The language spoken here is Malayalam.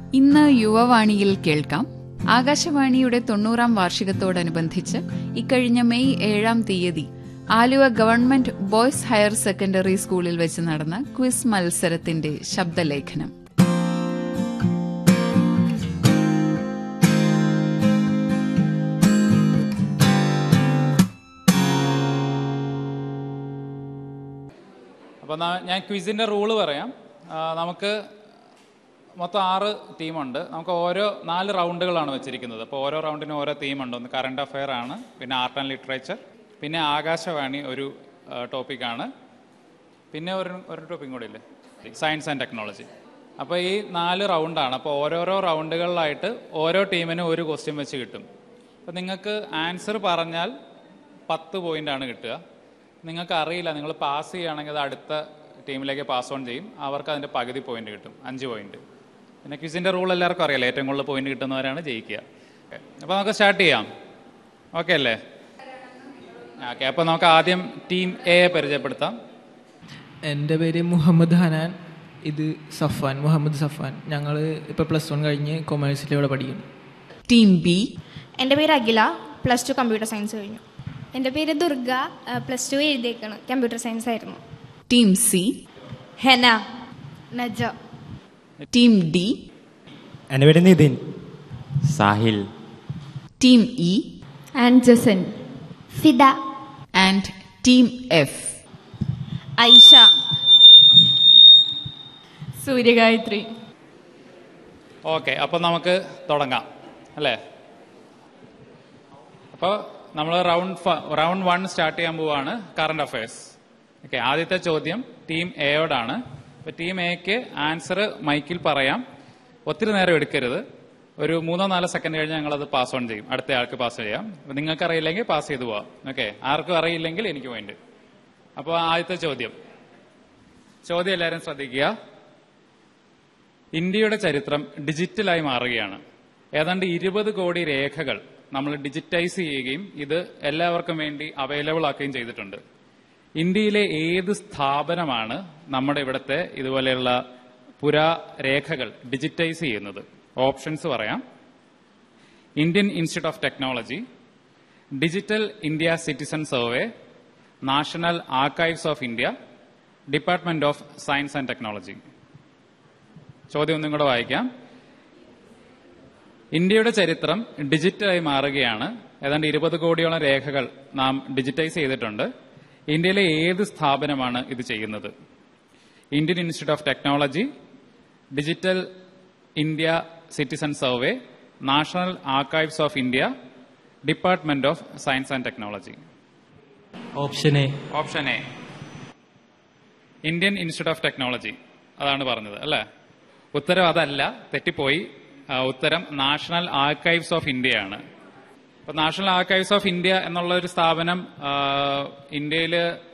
ഇന്ന് യുവവാണിയിൽ കേൾക്കാം ആകാശവാണിയുടെ തൊണ്ണൂറാം വാർഷികത്തോടനുബന്ധിച്ച് ഇക്കഴിഞ്ഞ മെയ് ഏഴാം തീയതി Aluva government boys higher secondary സ്കൂളിൽ വെച്ച് നടന്ന ക്വിസ് മത്സരത്തിന്റെ ശബ്ദലേഖനം അപ്പോൾ ഞാൻ ക്വിസിൻ്റെ റൂള് പറയാം ആ, നമുക്ക് മൊത്തം ആറ് ടീമുണ്ട് നമുക്ക് ഓരോ നാല് റൗണ്ടുകളാണ് വെച്ചിരിക്കുന്നത് അപ്പോൾ ഓരോ റൗണ്ടിനും ഓരോ തീമുണ്ട് ഒന്ന് കറണ്ട് അഫെയർ ആണ് പിന്നെ ആർട്ട് ആൻഡ് ലിറ്ററേച്ചർ പിന്നെ ആകാശവാണി ഒരു ടോപ്പിക്കാണ് പിന്നെ ഒരു ഒരു ടോപ്പിക്കും കൂടി ഇല്ലേ സയൻസ് ആൻഡ് ടെക്നോളജി അപ്പോൾ ഈ നാല് റൗണ്ടാണ് അപ്പോൾ ഓരോരോ റൗണ്ടുകളിലായിട്ട് ഓരോ ടീമിനും ഒരു ക്വസ്റ്റ്യൻ വെച്ച് കിട്ടും അപ്പോൾ നിങ്ങൾക്ക് ആൻസർ പറഞ്ഞാൽ പത്ത് പോയിൻ്റാണ് കിട്ടുക നിങ്ങൾക്ക് അറിയില്ല നിങ്ങൾ പാസ് ചെയ്യുകയാണെങ്കിൽ അത് അടുത്ത ടീമിലേക്ക് പാസ് ഓൺ ചെയ്യും അവർക്ക് അതിൻ്റെ പകുതി പോയിന്റ് കിട്ടും അഞ്ച് പോയിന്റ് പിന്നെ ക്വിസിൻ്റെ റൂൾ എല്ലാവർക്കും അറിയാലോ ഏറ്റവും കൂടുതൽ പോയിന്റ് കിട്ടുന്നവരാണ് ജയിക്കുക അപ്പോൾ നമുക്ക് സ്റ്റാർട്ട് ചെയ്യാം ഓക്കെ അല്ലേ ഓക്കെ അപ്പോൾ നമുക്ക് ആദ്യം ടീം എ പരിചയപ്പെടുത്താം എൻ്റെ പേര് മുഹമ്മദ് ഹനാൻ ഇത് സഫാൻ മുഹമ്മദ് സഫാൻ ഞങ്ങൾ ഇപ്പോൾ പ്ലസ് വൺ കഴിഞ്ഞ് കൊമേഴ്സിൽ ഇവിടെ പഠിക്കുന്നു ടീം ബി എൻ്റെ പേര് Akhila plus two computer science കഴിഞ്ഞു എൻ്റെ പേര് ദുർഗ പ്ലസ് ടു എഴുതിയേക്കാണ് കമ്പ്യൂട്ടർ സയൻസ് ആയിരുന്നു team C Hena Naja team D എൻ്റെ പേര് Nithin Sahil team E and Jasan Fida and team F Aisha Suryagayathri okay അപ്പോൾ നമുക്ക് തുടങ്ങാം അല്ലേ അപ്പോൾ നമ്മൾ റൗണ്ട് റൗണ്ട് വൺ സ്റ്റാർട്ട് ചെയ്യാൻ പോവാണ് കറണ്ട് അഫയേഴ്സ് ഓക്കെ ആദ്യത്തെ ചോദ്യം ടീം എയോടാണ് അപ്പോൾ ടീം എക്ക് ആൻസർ മൈക്കിൽ പറയാം ഒത്തിരി നേരം എടുക്കരുത് ഒരു മൂന്നോ നാലോ സെക്കൻഡ് കഴിഞ്ഞ് ഞങ്ങളത് പാസ് ഓൺ ചെയ്യും അടുത്ത ആൾക്ക് പാസ് ചെയ്യാം അപ്പോൾ നിങ്ങൾക്ക് അറിയില്ലെങ്കിൽ പാസ് ചെയ്തു പോവാം ഓക്കെ ആർക്കും അറിയില്ലെങ്കിൽ എനിക്ക് വേണ്ടി അപ്പോൾ ആദ്യത്തെ ചോദ്യം ചോദ്യം എല്ലാവരും ശ്രദ്ധിക്കുക ഇന്ത്യയുടെ ചരിത്രം ഡിജിറ്റലായി മാറുകയാണ് ഏതാണ്ട് ഇരുപത് കോടി രേഖകൾ നമ്മൾ ഡിജിറ്റൈസ് ചെയ്യുകയും ഇത് എല്ലാവർക്കും വേണ്ടി അവൈലബിൾ ആക്കുകയും ചെയ്തിട്ടുണ്ട് ഇന്ത്യയിലെ ഏത് സ്ഥാപനമാണ് നമ്മുടെ ഇവിടുത്തെ ഇതുപോലെയുള്ള പുരാ രേഖകൾ ഡിജിറ്റൈസ് ചെയ്യുന്നത് ഓപ്ഷൻസ് പറയാം Indian Institute of Technology digital India citizen survey national archives of India department of science and technology ചോദ്യം ഒന്നും കൂടെ വായിക്കാം ഇന്ത്യയുടെ ചരിത്രം ഡിജിറ്റലായി മാറുകയാണ് ഏതാണ്ട് ഇരുപത് കോടിയോളം രേഖകൾ നാം ഡിജിറ്റൈസ് ചെയ്തിട്ടുണ്ട് ഇന്ത്യയിലെ ഏത് സ്ഥാപനമാണ് ഇത് ചെയ്യുന്നത് Indian Institute of Technology digital India citizen survey national archives of India department of science and technology option A option A Indian Institute of Technology അതാണ് പറഞ്ഞത് അല്ലേ ഉത്തരം അതല്ല തെറ്റിപ്പോയി ആ, ഉത്തരം നാഷണൽ ആർക്കൈവ്സ് ഓഫ് ഇന്ത്യയാണ് അപ്പൊ നാഷണൽ ആർക്കൈവ്സ് ഓഫ് ഇന്ത്യ എന്നുള്ള ഒരു സ്ഥാപനം ഇന്ത്യയിൽ